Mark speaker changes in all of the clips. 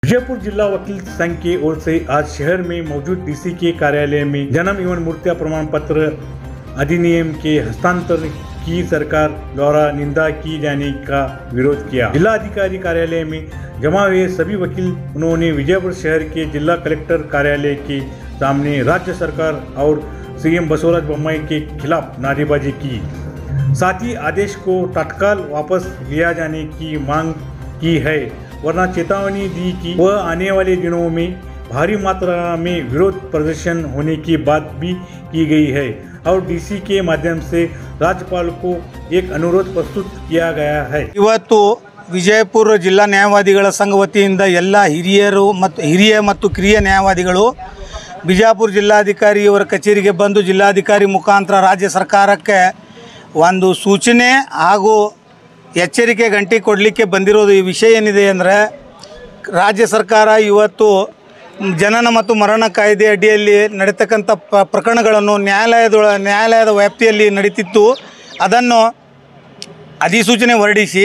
Speaker 1: विजयपुर जिला वकील संघ की ओर से आज शहर में मौजूद डीसी के कार्यालय में जन्म एवं मृत्यु प्रमाण पत्र अधिनियम के हस्तांतरण की सरकार द्वारा निंदा की जाने का विरोध किया जिला अधिकारी कार्यालय में जमा हुए सभी वकील उन्होंने विजयपुर शहर के जिला कलेक्टर कार्यालय के सामने राज्य सरकार और सीएम बसवराज बोम्मई के खिलाफ नारेबाजी की साथ ही आदेश को तत्काल वापस लिया जाने की मांग की है वरना चेतावनी दी कि वह आने वाले दिनों में भारी मात्रा में विरोध प्रदर्शन होने की बात भी की गई है और डीसी के माध्यम से राज्यपाल को एक अनुरोध प्रस्तुत किया गया है
Speaker 2: ಇವತ್ತು ವಿಜಯಪುರ ಜಿಲ್ಲಾ ನ್ಯಾಯವಾದಿಗಳ ಸಂಘ ವತಿಯಿಂದ ಎಲ್ಲ ಹಿರಿಯರು ಮತ್ತು ಹಿರಿಯ ಮತ್ತು ಕಿರಿಯ ನ್ಯಾಯವಾದಿಗಳು ಬಿಜಾಪುರ ಜಿಲ್ಲಾಧಿಕಾರಿಯವರ ಕಚೇರಿಗೆ ಬಂದು ಜಿಲ್ಲಾಧಿಕಾರಿ ಮುಖಾಂತರ ರಾಜ್ಯ ಸರ್ಕಾರಕ್ಕೆ ಒಂದು ಸೂಚನೆ ಹಾಗೂ ಎಚ್ಚರಿಕೆ ಗಂಟೆ ಕೊಡಲಿಕ್ಕೆ ಬಂದಿರೋದು ಈ ವಿಷಯ ಏನಿದೆ ಅಂದರೆ ರಾಜ್ಯ ಸರ್ಕಾರ ಇವತ್ತು ಜನನ ಮತ್ತು ಮರಣ ಕಾಯ್ದೆ ಅಡಿಯಲ್ಲಿ ನಡೀತಕ್ಕಂಥ ಪ ಪ್ರಕರಣಗಳನ್ನು ನ್ಯಾಯಾಲಯದೊಳ ನ್ಯಾಯಾಲಯದ ವ್ಯಾಪ್ತಿಯಲ್ಲಿ ನಡೀತಿತ್ತು ಅದನ್ನು ಅಧಿಸೂಚನೆ ಹೊರಡಿಸಿ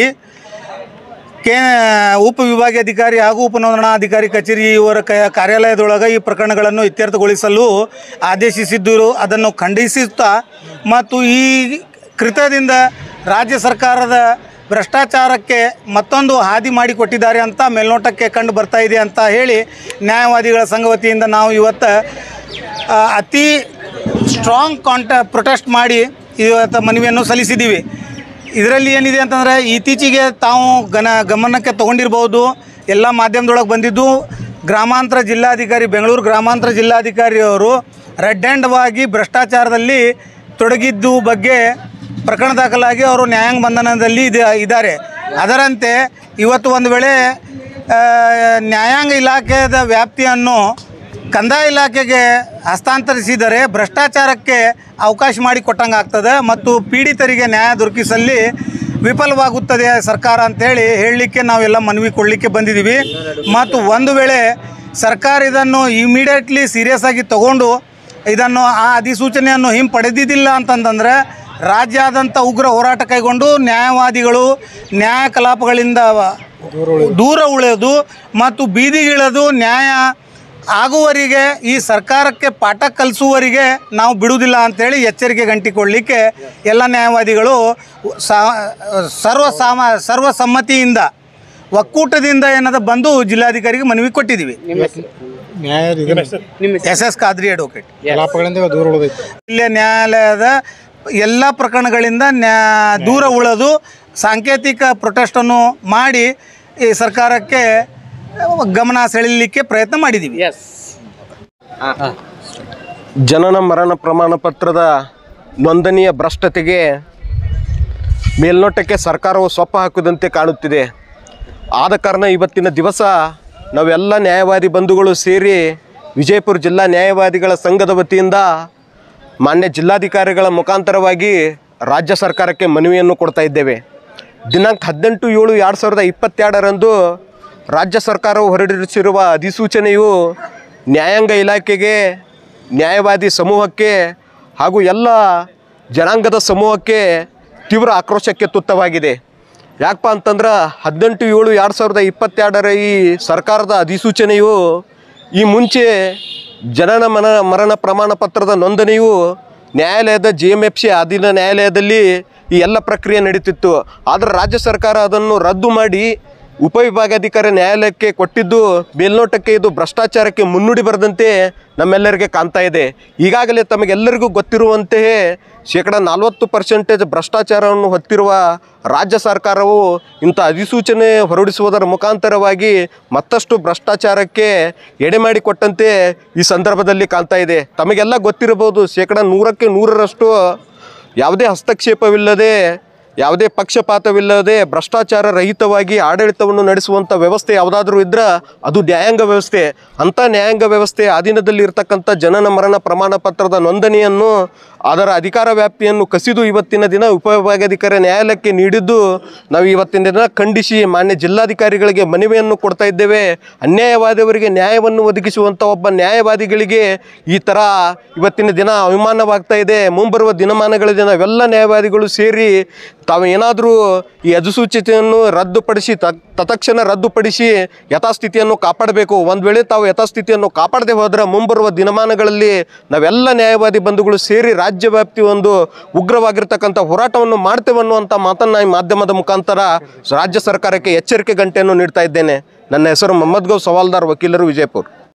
Speaker 2: ಕೇ ಉಪವಿಭಾಗಾಧಿಕಾರಿ ಹಾಗೂ ಉಪನೋಂದಣಾಧಿಕಾರಿ ಕಚೇರಿ ಇವರ ಕ ಕಾರ್ಯಾಲಯದೊಳಗೆ ಈ ಪ್ರಕರಣಗಳನ್ನು ಇತ್ಯರ್ಥಗೊಳಿಸಲು ಆದೇಶಿಸಿದ್ದರು ಅದನ್ನು ಖಂಡಿಸುತ್ತಾ ಮತ್ತು ಈ ಕೃತ್ಯದಿಂದ ರಾಜ್ಯ ಸರ್ಕಾರದ ಭ್ರಷ್ಟಾಚಾರಕ್ಕೆ ಮತ್ತೊಂದು ಹಾದಿ ಮಾಡಿಕೊಟ್ಟಿದ್ದಾರೆ ಅಂತ ಮೇಲ್ನೋಟಕ್ಕೆ ಕಂಡು ಬರ್ತಾ ಇದೆ ಅಂತ ಹೇಳಿ ನ್ಯಾಯವಾದಿಗಳ ಸಂಘ ವತಿಯಿಂದ ನಾವು ಇವತ್ತು ಆ, ಅತಿ ಸ್ಟ್ರಾಂಗ್ ಕಾಂಟ ಪ್ರೊಟೆಸ್ಟ್ ಮಾಡಿ ಇವತ್ತು ಮನವಿಯನ್ನು ಸಲ್ಲಿಸಿದ್ದೀವಿ ಇದರಲ್ಲಿ ಏನಿದೆ ಅಂತಂದರೆ ಇತ್ತೀಚೆಗೆ ತಾವು ಗನ ಗಮನಕ್ಕೆ ತೊಗೊಂಡಿರ್ಬೋದು ಎಲ್ಲ ಮಾಧ್ಯಮದೊಳಗೆ ಬಂದಿದ್ದು ಗ್ರಾಮಾಂತರ ಜಿಲ್ಲಾಧಿಕಾರಿ ಬೆಂಗಳೂರು ಗ್ರಾಮಾಂತರ ಜಿಲ್ಲಾಧಿಕಾರಿಯವರು ರೆಡ್ ಹ್ಯಾಂಡ್ವಾಗಿ ಭ್ರಷ್ಟಾಚಾರದಲ್ಲಿ ತೊಡಗಿದ್ದು ಬಗ್ಗೆ ಪ್ರಕರಣ ದಾಖಲಾಗಿ ಅವರು ನ್ಯಾಯಾಂಗ ಬಂಧನದಲ್ಲಿ ಇದೆ ಇದ್ದಾರೆ ಅದರಂತೆ ಇವತ್ತು ಒಂದು ವೇಳೆ ಆ, ನ್ಯಾಯಾಂಗ ಇಲಾಖೆಯ ವ್ಯಾಪ್ತಿಯನ್ನು ಕಂದಾಯ ಇಲಾಖೆಗೆ ಹಸ್ತಾಂತರಿಸಿದರೆ ಭ್ರಷ್ಟಾಚಾರಕ್ಕೆ ಅವಕಾಶ ಮಾಡಿಕೊಟ್ಟಂಗೆ ಆಗ್ತದೆ ಮತ್ತು ಪೀಡಿತರಿಗೆ ನ್ಯಾಯ ದೊರಕಿಸಲ್ಲಿ ವಿಫಲವಾಗುತ್ತದೆ ಸರ್ಕಾರ ಅಂತೇಳಿ ಹೇಳಲಿಕ್ಕೆ ನಾವೆಲ್ಲ ಮನವಿ ಕೊಡಲಿಕ್ಕೆ ಬಂದಿದ್ದೀವಿ ಮತ್ತು ಒಂದು ವೇಳೆ ಸರ್ಕಾರ ಇದನ್ನು ಇಮಿಡಿಯೇಟ್ಲಿ ಸೀರಿಯಸ್ ಆಗಿ ತಗೊಂಡು ಇದನ್ನು ಆ ಅಧಿಸೂಚನೆಯನ್ನು ಹಿಂಪಡೆದಿದ್ದಿಲ್ಲ ಅಂತಂತಂದರೆ ರಾಜ್ಯಾದ್ಯಂತ ಉಗ್ರ ಹೋರಾಟ ಕೈಗೊಂಡು ನ್ಯಾಯವಾದಿಗಳು ನ್ಯಾಯ ಕಲಾಪಗಳಿಂದ ದೂರ ಉಳಿಯೋದು ಮತ್ತು ಬೀದಿಗಿಳದು ನ್ಯಾಯ ಆಗುವವರಿಗೆ ಈ ಸರ್ಕಾರಕ್ಕೆ ಪಾಠ ಕಲಿಸುವವರಿಗೆ ನಾವು ಬಿಡುವುದಿಲ್ಲ ಅಂಥೇಳಿ ಎಚ್ಚರಿಕೆ ಗಂಟಿ ಕೊಡಲಿಕ್ಕೆ ಎಲ್ಲ ನ್ಯಾಯವಾದಿಗಳು ಸಾ ಸರ್ವ ಸಾಮ ಸರ್ವಸಮ್ಮತಿಯಿಂದ ಒಕ್ಕೂಟದಿಂದ ಏನದ ಬಂದು ಜಿಲ್ಲಾಧಿಕಾರಿಗೆ ಮನವಿ ಕೊಟ್ಟಿದ್ದೀವಿ ಎಸ್ ಎಸ್ ಖಾದ್ರಿ ಅಡ್ವೊಕೇಟ್
Speaker 3: ಕಲಾಪಗಳಿಂದ ದೂರ ಉಳಿದೈತಿ
Speaker 2: ಇಲ್ಲೇ ನ್ಯಾಯಾಲಯದ ಎಲ್ಲ ಪ್ರಕರಣಗಳಿಂದ ನ್ಯಾ ದೂರ ಉಳಿದು ಸಾಂಕೇತಿಕ ಪ್ರೊಟೆಸ್ಟನ್ನು ಮಾಡಿ ಈ ಸರ್ಕಾರಕ್ಕೆ ಗಮನ ಸೆಳೆಯಲಿಕ್ಕೆ ಪ್ರಯತ್ನ ಮಾಡಿದ್ದೀವಿ
Speaker 4: ಜನನ ಮರಣ ಪ್ರಮಾಣ ಪತ್ರದ ನೋಂದಣಿಯ ಭ್ರಷ್ಟತೆಗೆ ಮೇಲ್ನೋಟಕ್ಕೆ ಸರ್ಕಾರವು ಸೊಪ್ಪ ಹಾಕುವಂತೆ ಕಾಣುತ್ತಿದೆ ಆದ ಕಾರಣ ಇವತ್ತಿನ ದಿವಸ ನಾವೆಲ್ಲ ನ್ಯಾಯವಾದಿ ಬಂಧುಗಳು ಸೇರಿ ವಿಜಯಪುರ ಜಿಲ್ಲಾ ನ್ಯಾಯವಾದಿಗಳ ಸಂಘದ ವತಿಯಿಂದ ಮಾನ್ಯ ಜಿಲ್ಲಾಧಿಕಾರಿಗಳ ಮುಖಾಂತರವಾಗಿ ರಾಜ್ಯ ಸರ್ಕಾರಕ್ಕೆ ಮನವಿಯನ್ನು ಕೊಡ್ತಾ ಇದ್ದೇವೆ ದಿನಾಂಕ ಹದಿನೆಂಟು ಏಳು ಎರಡು ಸಾವಿರದ ಇಪ್ಪತ್ತೆರಡರಂದು ರಾಜ್ಯ ಸರ್ಕಾರವು ಹೊರಡಿಸಿರುವ ಅಧಿಸೂಚನೆಯು ನ್ಯಾಯಾಂಗ ಇಲಾಖೆಗೆ ನ್ಯಾಯವಾದಿ ಸಮೂಹಕ್ಕೆ ಹಾಗೂ ಎಲ್ಲ ಜನಾಂಗದ ಸಮೂಹಕ್ಕೆ ತೀವ್ರ ಆಕ್ರೋಶಕ್ಕೆ ತುತ್ತವಾಗಿದೆ ಯಾಕಪ್ಪ ಅಂತಂದ್ರೆ ಹದಿನೆಂಟು ಏಳು ಎರಡು ಸಾವಿರದ ಇಪ್ಪತ್ತೆರಡರ ಈ ಸರ್ಕಾರದ ಅಧಿಸೂಚನೆಯು ಈ ಮುಂಚೆ ಜನನ ಮನ ಮರಣ ಪ್ರಮಾಣ ಪತ್ರದ ನೋಂದಣಿಯು ನ್ಯಾಯಾಲಯದ ಜಿ ಎಮ್ ಎಫ್ ಸಿ ಅಧೀನ ನ್ಯಾಯಾಲಯದಲ್ಲಿ ಈ ಎಲ್ಲ ಪ್ರಕ್ರಿಯೆ ನಡೀತಿತ್ತು ಆದರೆ ರಾಜ್ಯ ಸರ್ಕಾರ ಅದನ್ನು ರದ್ದು ಮಾಡಿ ಉಪವಿಭಾಗಾಧಿಕಾರಿ ನ್ಯಾಯಾಲಯಕ್ಕೆ ಕೊಟ್ಟಿದ್ದು ಮೇಲ್ನೋಟಕ್ಕೆ ಇದು ಭ್ರಷ್ಟಾಚಾರಕ್ಕೆ ಮುನ್ನುಡಿ ಬರೆದಂತೆ ನಮ್ಮೆಲ್ಲರಿಗೆ ಕಾಣ್ತಾ ಇದೆ ಈಗಾಗಲೇ ತಮಗೆಲ್ಲರಿಗೂ ಗೊತ್ತಿರುವಂತೆಯೇ ಶೇಕಡ ನಲವತ್ತು ಪರ್ಸೆಂಟೇಜ್ ಭ್ರಷ್ಟಾಚಾರವನ್ನು ಹೊತ್ತಿರುವ ರಾಜ್ಯ ಸರ್ಕಾರವು ಇಂಥ ಅಧಿಸೂಚನೆ ಹೊರಡಿಸುವುದರ ಮುಖಾಂತರವಾಗಿ ಮತ್ತಷ್ಟು ಭ್ರಷ್ಟಾಚಾರಕ್ಕೆ ಎಡೆ ಮಾಡಿಕೊಟ್ಟಂತೆ ಈ ಸಂದರ್ಭದಲ್ಲಿ ಕಾಣ್ತಾ ಇದೆ ತಮಗೆಲ್ಲ ಗೊತ್ತಿರಬಹುದು ಶೇಕಡ ನೂರಕ್ಕೆ ನೂರರಷ್ಟು ಯಾವುದೇ ಹಸ್ತಕ್ಷೇಪವಿಲ್ಲದೆ ಯಾವುದೇ ಪಕ್ಷಪಾತವಿಲ್ಲದೆ ಭ್ರಷ್ಟಾಚಾರ ರಹಿತವಾಗಿ ಆಡಳಿತವನ್ನು ನಡೆಸುವಂಥ ವ್ಯವಸ್ಥೆ ಯಾವುದಾದ್ರೂ ಇದ್ರೆ ಅದು ನ್ಯಾಯಾಂಗ ವ್ಯವಸ್ಥೆ ಅಂಥ ನ್ಯಾಯಾಂಗ ವ್ಯವಸ್ಥೆ ಅಧೀನದಲ್ಲಿ ಇರತಕ್ಕಂಥ ಜನನ ಮರಣ ಪ್ರಮಾಣ ಪತ್ರದ ನೋಂದಣಿಯನ್ನು ಅದರ ಅಧಿಕಾರ ವ್ಯಾಪ್ತಿಯನ್ನು ಕಸಿದು ಇವತ್ತಿನ ದಿನ ಉಪವಿಭಾಗಾಧಿಕಾರಿ ನ್ಯಾಯಾಲಯಕ್ಕೆ ನೀಡಿದ್ದು ನಾವು ಇವತ್ತಿನ ದಿನ ಖಂಡಿಸಿ ಮಾನ್ಯ ಜಿಲ್ಲಾಧಿಕಾರಿಗಳಿಗೆ ಮನವಿಯನ್ನು ಕೊಡ್ತಾ ಇದ್ದೇವೆ ಅನ್ಯಾಯವಾದವರಿಗೆ ನ್ಯಾಯವನ್ನು ಒದಗಿಸುವಂಥ ಒಬ್ಬ ನ್ಯಾಯವಾದಿಗಳಿಗೆ ಈ ಥರ ಇವತ್ತಿನ ದಿನ ಅವಮಾನವಾಗ್ತಾ ಇದೆ ಮುಂಬರುವ ದಿನಮಾನಗಳಲ್ಲಿ ನಾವೆಲ್ಲ ನ್ಯಾಯವಾದಿಗಳು ಸೇರಿ ತಾವು ಏನಾದರೂ ಈ ಅಧಿಸೂಚಿತೆಯನ್ನು ರದ್ದುಪಡಿಸಿ ತಕ್ ತತ್ಕ್ಷಣ ರದ್ದುಪಡಿಸಿ ಯಥಾಸ್ಥಿತಿಯನ್ನು ಕಾಪಾಡಬೇಕು ಒಂದು ವೇಳೆ ತಾವು ಯಥಾಸ್ಥಿತಿಯನ್ನು ಕಾಪಾಡದೆ ಹೋದರೆ ಮುಂಬರುವ ದಿನಮಾನಗಳಲ್ಲಿ ನಾವೆಲ್ಲ ನ್ಯಾಯವಾದಿ ಬಂಧುಗಳು ಸೇರಿ ರಾಜ್ಯವ್ಯಾಪ್ತಿ ಒಂದು ಉಗ್ರವಾಗಿರ್ತಕ್ಕಂಥ ಹೋರಾಟವನ್ನು ಮಾಡ್ತೇವೆ ಅನ್ನುವಂಥ ಮಾತನ್ನು ಈ ಮಾಧ್ಯಮದ ಮುಖಾಂತರ ರಾಜ್ಯ ಸರ್ಕಾರಕ್ಕೆ ಎಚ್ಚರಿಕೆ ಗಂಟೆಯನ್ನು ನೀಡ್ತಾ ಇದ್ದೇನೆ ನನ್ನ ಹೆಸರು ಮೊಹಮ್ಮದ್ ಗೌ ಸವಾಲ್ದಾರ್ ವಕೀಲರು ವಿಜಯಪುರ